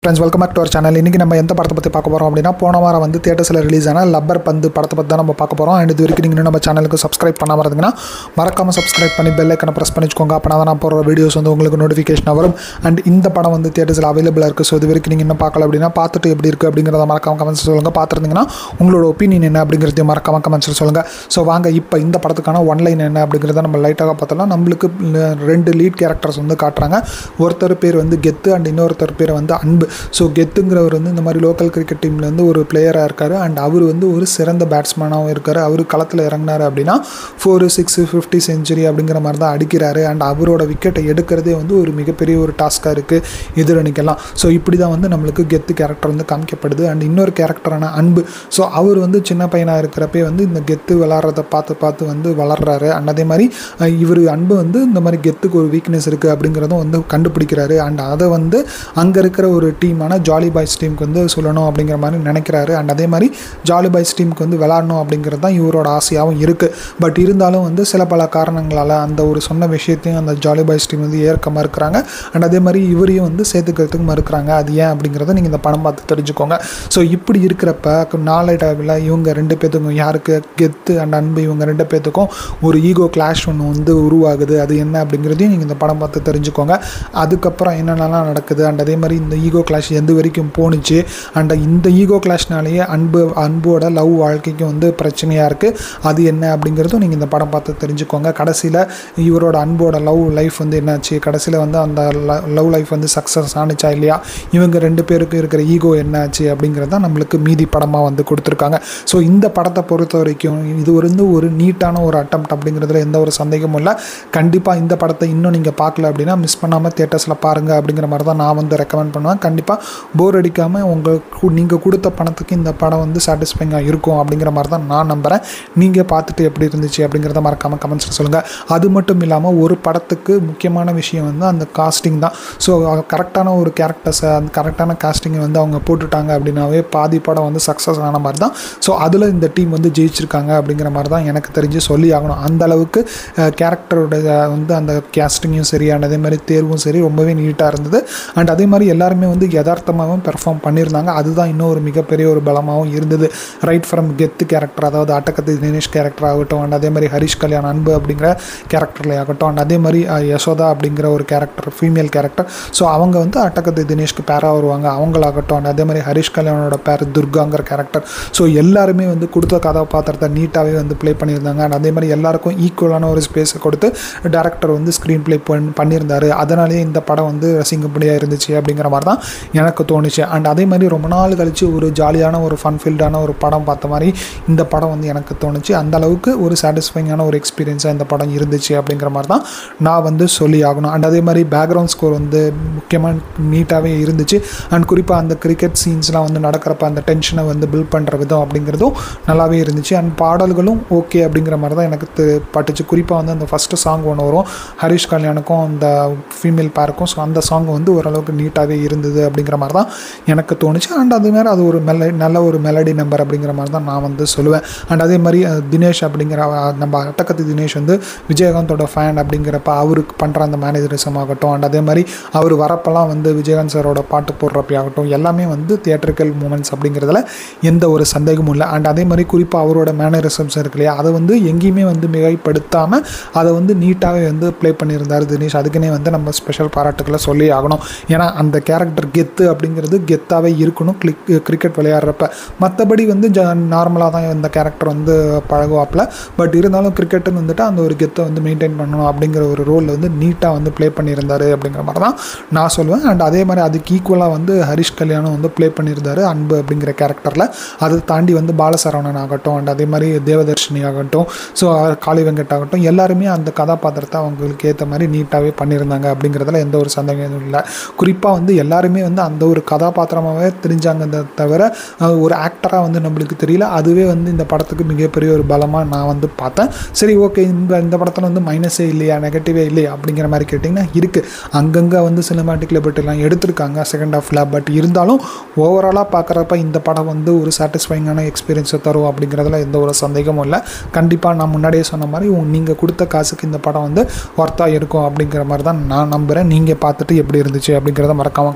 friends welcome back to our channel இன்றைக்கி நம்ம எந்த படத்தை பற்றி பார்க்க போகிறோம் அப்படின்னா போன வாரம் வந்து தியேட்டர்ஸில் ரிலீஸ் ஆன லப்பர் பந்து படத்தை பற்றி தான் நம்ம பார்க்க போகிறோம் அண்ட் இது வரைக்கும் நீங்கள் இன்னும் நம்ம சேனலுக்கு சப்ஸ்கிரைப் பண்ணாமல் இருந்தீங்கன்னா மறக்காமல் சப்ஸ்கிரைப் பண்ணி பெல் ஐக்கனை ப்ரெஸ் பண்ணி வச்சுக்கோங்க அப்போ தான் நான் போகிற வீடியோஸ் வந்து உங்களுக்கு நோட்டிஃபிகேஷன் வரும் அண்ட் இந்த படம் வந்து தியேட்டர்ஸில் அவைலபிளாக இருக்குது ஸோ இது வரைக்கும் நீங்கள் இன்னும் பார்க்கல அப்படின்னா பார்த்துட்டு எப்படி இருக்குது அப்படிங்கிறத மறக்காம கமெண்ட்ஸ் சொல்லுங்கள் பார்த்துருந்தீங்கன்னா உங்களோட ஒப்பீனியன் என்ன அப்படிங்கிறதையும் மறக்காம கமெண்ட்ஸில் சொல்லுங்கள் ஸோ வாங்க இப்போ இந்த படத்துக்கான ஒன்லைன் என்ன அப்படிங்கிறத நம்ம லைட்டாக பார்த்தோம்னா நம்மளுக்கு ரெண்டு லீட் கேரக்டர்ஸ் வந்து காட்டுறாங்க ஒருத்தர் பேர் வந்து கெத்து அண்ட் இன்னொருத்தர் பேர் வந்து அன்பு ஸோ கெத்துங்கிறவர் வந்து இந்த மாதிரி லோக்கல் கிரிக்கெட் டீம்லேருந்து ஒரு பிளேயராக இருக்கார் அண்ட் அவர் வந்து ஒரு சிறந்த பேட்ஸ்மேனாகவும் இருக்கார் அவர் களத்தில் இறங்கினார் அப்படின்னா ஃபோரு சிக்ஸு ஃபிஃப்டி செஞ்சுரி அப்படிங்கிற மாதிரி தான் அடிக்கிறாரு அண்ட் அவரோட விக்கெட்டை எடுக்கிறதே வந்து ஒரு மிகப்பெரிய ஒரு டாஸ்க்காக இருக்குது எதிரணிக்கெல்லாம் ஸோ இப்படி தான் வந்து நம்மளுக்கு கெத்து கேரக்டர் வந்து காமிக்கப்படுது அண்ட் இன்னொரு கேரக்டரான அன்பு ஸோ அவர் வந்து சின்ன பையனாக இருக்கிறப்பே வந்து இந்த கெத்து விளாட்றத பார்த்து பார்த்து வந்து வளர்றாரு அண்ட் அதே மாதிரி அஹ், இவர் அன்பு வந்து இந்த மாதிரி கெத்துக்கு ஒரு வீக்னஸ் இருக்குது அப்படிங்கிறதும் வந்து கண்டுபிடிக்கிறாரு அண்ட் அதை வந்து அங்கே இருக்கிற ஒரு டீமான ஜாலி பாய்ஸ் டீமுக்கு வந்து சொல்லணும் அப்படிங்கிற மாதிரி நினைக்கிறாரு அண்ட் அதே மாதிரி ஜாலி பாய்ஸ் டீமுக்கு வந்து விளாடணும் அப்படிங்கிறது தான் இவரோட ஆசையாகவும் இருக்குது பட் இருந்தாலும் வந்து சில பல காரணங்களால் அந்த ஒரு சொன்ன விஷயத்தையும் அந்த ஜாலி பாய்ஸ் டீம் வந்து ஏற்க மறுக்கிறாங்க அண்ட் அதே மாதிரி இவரையும் வந்து சேர்த்துக்கிறதுக்கு மறுக்கிறாங்க அது ஏன் அப்படிங்கிறத நீங்கள் இந்த படம் பார்த்து தெரிஞ்சுக்கோங்க ஸோ இப்படி இருக்கிறப்ப நாளடைவில் இவங்க ரெண்டு பேர்த்துக்கும் யாருக்கு கெத்து அண்ட் அன்பு இவங்க ரெண்டு பேர்த்துக்கும் ஒரு ஈகோ கிளாஷ் ஒன்று வந்து உருவாகுது அது என்ன அப்படிங்கிறதையும் நீங்கள் இந்த படம் பார்த்து தெரிஞ்சுக்கோங்க அதுக்கப்புறம் என்னென்னலாம் நடக்குது அண்ட் அதே மாதிரி இந்த ஈகோ கிளாஷ் எந்த வரைக்கும் போணுச்சு அண்ட் இந்த ஈகோ கிளாஷ்னாலேயே அன்பு அன்போட லவ் வாழ்க்கைக்கும் வந்து பிரச்சனையாக இருக்குது அது என்ன அப்படிங்கிறதும் நீங்கள் இந்த படம் பார்த்து தெரிஞ்சுக்கோங்க கடைசியில் இவரோட அன்போட லவ் லைஃப் வந்து என்னாச்சு கடைசியில் வந்து அந்த லவ் லைஃப் வந்து சக்ஸஸ் ஆணுச்சா இல்லையா இவங்க ரெண்டு பேருக்கு இருக்கிற ஈகோ என்னாச்சு அப்படிங்கிறது தான் நம்மளுக்கு மீதி படமாக வந்து கொடுத்துருக்காங்க ஸோ இந்த படத்தை பொறுத்த வரைக்கும் இது வந்து ஒரு நீட்டான ஒரு அட்டம் அப்படிங்கிறதுல எந்த ஒரு சந்தேகமும் இல்லை கண்டிப்பாக இந்த படத்தை இன்னும் நீங்கள் பார்க்கல அப்படின்னா மிஸ் பண்ணாமல் தேட்டர்ஸில் பாருங்கள் அப்படிங்கிற மாதிரி தான் நான் வந்து ரெக்கமெண்ட் பண்ணுவேன் கண்டிப்பாக போர் அடிக்காமல் உங்களுக்கு நீங்கள் கொடுத்த பணத்துக்கு இந்த படம் வந்து சாட்டிஸ்ஃபைங்காக இருக்கும் அப்படிங்கிற மாதிரி தான் நான் நம்புகிறேன் நீங்கள் பார்த்துட்டு எப்படி இருந்துச்சு அப்படிங்கிறத மறக்காமல் கமெண்ட்ஸில் சொல்லுங்கள் அது மட்டும் இல்லாமல் ஒரு படத்துக்கு முக்கியமான விஷயம் வந்து அந்த காஸ்டிங் தான் ஸோ கரெக்டான ஒரு கேரக்டர்ஸை அந்த கரெக்டான காஸ்டிங்கை வந்து அவங்க போட்டுட்டாங்க அப்படின்னாவே பாதி படம் வந்து சக்ஸஸ் ஆன மாதிரி தான் ஸோ அதில் இந்த டீம் வந்து ஜெயிச்சிருக்காங்க அப்படிங்கிற மாதிரி தான் எனக்கு தெரிஞ்சு சொல்லி ஆகணும் அந்த அளவுக்கு கேரக்டரோட வந்து அந்த கேஸ்டிங்கும் சரி அண்ட் அதே மாதிரி தேர்வும் சரி ரொம்பவே நீட்டாக இருந்தது அண்ட் அதே மாதிரி எல்லாருமே வந்து யதார்த்தமாகவும் பெர்ஃபார்ம் பண்ணியிருந்தாங்க அதுதான் இன்னும் ஒரு மிகப்பெரிய ஒரு பலமாகவும் இருந்தது ரைட் ஃப்ரம் கெத்து கேரக்டர் அதாவது அட்டக்கத்து தினேஷ் கேரக்டர் ஆகட்டும் அண்ட் அதே மாதிரி ஹரிஷ் கல்யாண் அன்பு அப்படிங்கிற கேரக்டரில் ஆகட்டும் அண்ட் அதே மாதிரி அஹ், யசோதா அப்படிங்கிற ஒரு கேரக்டர் ஃபீமேல் கேரக்டர் ஸோ அவங்க வந்து அட்டக்கத்து தினேஷ்க்கு பேராக வருவாங்க அவங்களாகட்டும் அண்ட் அதே மாதிரி ஹரிஷ் கல்யாணோட பேர் துர்காங்கிற கேரக்டர் ஸோ எல்லாருமே வந்து கொடுத்த கதாபாத்திரத்தை நீட்டாகவே வந்து ப்ளே பண்ணியிருந்தாங்க அண்ட் அதே மாதிரி எல்லாருக்கும் ஈக்குவலான ஒரு ஸ்பேஸை கொடுத்து டேரக்டர் வந்து ஸ்க்ரீன் ப்ளே பண் பண்ணியிருந்தாரு அதனாலேயே இந்த படம் வந்து ரசிங்கப்படியாக இருந்துச்சு அப்படிங்கிற மாதிரி தான் எனக்கு தோணுச்சு அண்ட் அதே மாதிரி ரொம்ப நாள் கழித்து ஒரு ஜாலியான ஒரு ஃபன் ஃபீல்டான ஒரு படம் பார்த்த மாதிரி இந்த படம் வந்து எனக்கு தோணுச்சு அந்த அளவுக்கு ஒரு சாட்டிஸ்ஃபைங்கான ஒரு எக்ஸ்பீரியன்ஸாக இந்த படம் இருந்துச்சு அப்படிங்கிற மாதிரி தான் நான் வந்து சொல்லி ஆகணும் அண்ட் அதே மாதிரி பேக்ரவுண்ட் ஸ்கோர் வந்து முக்கியமாக நீட்டாகவே இருந்துச்சு அண்ட் குறிப்பாக அந்த கிரிக்கெட் சீன்ஸ்லாம் வந்து நடக்கிறப்ப அந்த டென்ஷனை வந்து பில்ட் பண்ணுற விதம் அப்படிங்கிறதும் நல்லாவே இருந்துச்சு அண்ட் பாடல்களும் ஓகே அப்படிங்கிற மாதிரி தான் எனக்கு தெ- பட்டுச்சு குறிப்பாக வந்து அந்த ஃபஸ்ட்டு சாங் ஒன்று வரும் ஹரிஷ் கல்யாணுக்கும் அந்த ஃபீமேல் பேருக்கும் ஸோ அந்த சாங் வந்து ஓரளவுக்கு நீட்டாகவே இருந்தது அப்படிங்கிற மாதிரி தான் எனக்கு தோணுச்சு அண்ட் அது மாதிரி அது ஒரு மெல நல்ல ஒரு மெலடி நம்பர் அப்படிங்கிற மாதிரி தான் நான் வந்து சொல்லுவேன் அண்ட் அதே மாதிரி அஹ், தினேஷ் அப்படிங்கிற அஹ், நம்ம அட்டக்கத்து தினேஷ் வந்து விஜயகாந்தோட ஃபேன் அப்படிங்கிறப்ப அவருக்கு பண்ணுற அந்த மேனேஜரிசம் ஆகட்டும் அண்ட் அதே மாதிரி அவர் வரப்பெல்லாம் வந்து விஜயகாந்த் சாரோட பாட்டு போடுறப்ப ஆகட்டும் எல்லாமே வந்து தியேட்டரிக்கல் மூமெண்ட்ஸ் அப்படிங்கிறதுல எந்த ஒரு சந்தேகமும் இல்லை அண்ட் அதே மாதிரி குறிப்பாக அவரோட மேனரிசம்ஸ் இருக்கு இல்லையா அதை வந்து எங்கேயுமே வந்து மிகைப்படுத்தாமல் அதை வந்து நீட்டாகவே வந்து ப்ளே பண்ணியிருந்தார் தினேஷ் அதுக்குன்னே வந்து நம்ம ஸ்பெஷல் பாராட்டுக்களை சொல்லி ஆகணும் ஏன்னா அந்த கேரக்டர் கெத்து அப்படிங்கிறது கெத்தாகவே இருக்கணும் கிளிக் கிரிக்கெட் விளையாடுறப்ப மற்றபடி வந்து ஜ நார்மலாக தான் இந்த கேரக்டர் வந்து பழகுவாப்பில் பட் இருந்தாலும் கிரிக்கெட்டுன்னு வந்துட்டு அந்த ஒரு கெத்தை வந்து மெயின்டைன் பண்ணணும் அப்படிங்கிற ஒரு ரோலில் வந்து நீட்டாக வந்து ப்ளே பண்ணியிருந்தாரு அப்படிங்கிற மாதிரி தான் நான் சொல்லுவேன் அண்ட் அதே மாதிரி அதுக்கு ஈக்குவலாக வந்து ஹரிஷ் கல்யாணம் வந்து ப்ளே பண்ணியிருந்தாரு அன்பு அப்படிங்கிற கேரக்டரில் அதை தாண்டி வந்து பாலசரவணன் ஆகட்டும் அண்ட் அதே மாதிரி தேவதர்ஷினி ஆகட்டும் ஸோ காளி வெங்கட் ஆகட்டும் எல்லாருமே அந்த கதாபாத்திரத்தை அவங்களுக்கு ஏற்ற மாதிரி நீட்டாகவே பண்ணியிருந்தாங்க அப்படிங்கிறதுல எந்த ஒரு சந்தேகமும் இல்லை குறிப்பாக வந்து எல்லாருமே வந்து அந்த ஒரு கதாபாத்திரமாகவே தெரிஞ்சாங்க தவிர அஹ், ஒரு ஆக்டராக வந்து நம்மளுக்கு தெரியல அதுவே வந்து இந்த படத்துக்கு மிகப்பெரிய ஒரு பலமாக நான் வந்து பார்த்தேன் சரி ஓகே இந்த இந்த படத்தில் வந்து மைனஸே இல்லையா நெகட்டிவே இல்லையா அப்படிங்கிற மாதிரி கேட்டிங்கன்னா இருக்குது அங்கங்கே வந்து சினிமாட்டிக் லிபர்ட்டிலாம் எடுத்திருக்காங்க செகண்ட் ஹாஃபில் பட் இருந்தாலும் ஓவராலாக பார்க்குறப்ப இந்த படம் வந்து ஒரு சாட்டிஸ்ஃபைங்கான எக்ஸ்பீரியன்ஸை தரும் அப்படிங்கிறதுல எந்த ஒரு சந்தேகமும் இல்லை கண்டிப்பாக நான் முன்னாடியே சொன்ன மாதிரி நீங்கள் கொடுத்த காசுக்கு இந்த படம் வந்து ஒர்த்தாக இருக்கும் அப்படிங்கிற மாதிரி தான் நான் நம்புகிறேன் நீங்கள் பார்த்துட்டு எப்படி இருந்துச்சு அப்படிங்கிறத மறக்காமல் கமெண்ட்ஸில்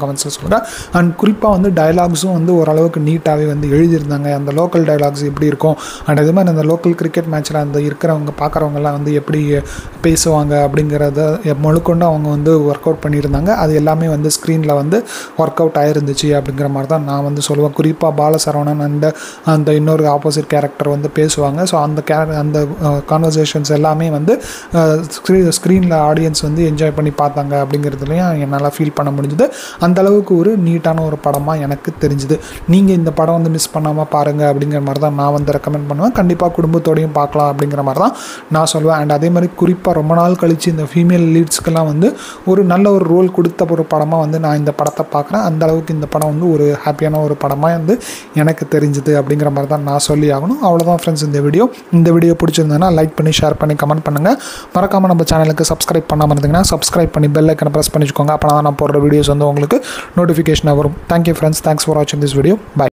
சொல்கிறேன் அண்ட் குறிப்பாக வந்து டயலாக்ஸும் வந்து ஓரளவுக்கு நீட்டாகவே வந்து எழுதியிருந்தாங்க அந்த லோக்கல் டயலாக்ஸ் எப்படி இருக்கும் அண்ட் இது மாதிரி அந்த லோக்கல் கிரிக்கெட் மேட்ச்சில் அந்த இருக்கிறவங்க பார்க்குறவங்கலாம் வந்து எப்படி பேசுவாங்க அப்படிங்கிறத முழுக்கொண்டு அவங்க வந்து ஒர்க் அவுட் பண்ணியிருந்தாங்க அது எல்லாமே வந்து ஸ்க்ரீனில் வந்து ஒர்க் அவுட் ஆயிருந்துச்சு அப்படிங்கிற மாதிரி தான் நான் வந்து சொல்லுவேன் குறிப்பாக பாலசரவணன் அண்ட் அந்த இன்னொரு ஆப்போசிட் கேரக்டர் வந்து பேசுவாங்க ஸோ அந்த கேர அந்த கான்வர்சேஷன்ஸ் எல்லாமே வந்து ஸ்க்ரீனில் ஆடியன்ஸ் வந்து என்ஜாய் பண்ணி பார்த்தாங்க அப்படிங்கிறதுலையும் என்னால் ஃபீல் பண்ண முடிஞ்சுது அந்த அளவுக்கு ஒரு நீட்டான ஒரு படமாக எனக்கு தெரிஞ்சுது நீங்கள் இந்த படம் வந்து மிஸ் பண்ணாமல் பாருங்கள் அப்படிங்கிற மாதிரி தான் நான் வந்து ரெக்கமெண்ட் பண்ணுவேன் கண்டிப்பாக குடும்பத்தோடையும் பார்க்கலாம் அப்படிங்கிற மாதிரி தான் நான் சொல்லுவேன் அண்ட் அதே மாதிரி குறிப்பாக ரொம்ப நாள் கழித்து இந்த ஃபீமேல் லீட்ஸ்க்கெல்லாம் வந்து ஒரு நல்ல ஒரு ரோல் கொடுத்த ஒரு படமாக வந்து நான் இந்த படத்தை பார்க்குறேன் அந்த அளவுக்கு இந்த படம் வந்து ஒரு ஹாப்பியான ஒரு படமாக வந்து எனக்கு தெரிஞ்சுது அப்படிங்கிற மாதிரி தான் நான் சொல்லி ஆகணும் அவ்வளோதான் ஃப்ரெண்ட்ஸ் இந்த வீடியோ இந்த வீடியோ பிடிச்சிருந்ததுன்னா லைக் பண்ணி ஷேர் பண்ணி கமெண்ட் பண்ணுங்கள் மறக்காமல் நம்ம சேனலுக்கு சப்ஸ்கிரைப் பண்ணாமல் இருந்தீங்கன்னா சப்ஸ்கிரைப் பண்ணி பெல் ஐக்கனை ப்ரெஸ் பண்ணிக்கோங்க அப்போ தான் நான் போடுற வீடியோஸ் வந்து உங்களுக்கு நோட்டிஃபிகேஷனாக வரும் தேங்க்யூ ஃப்ரெண்ட்ஸ் தேங்க்ஸ் ஃபார் வாட்சிங் திஸ் வீடியோ பை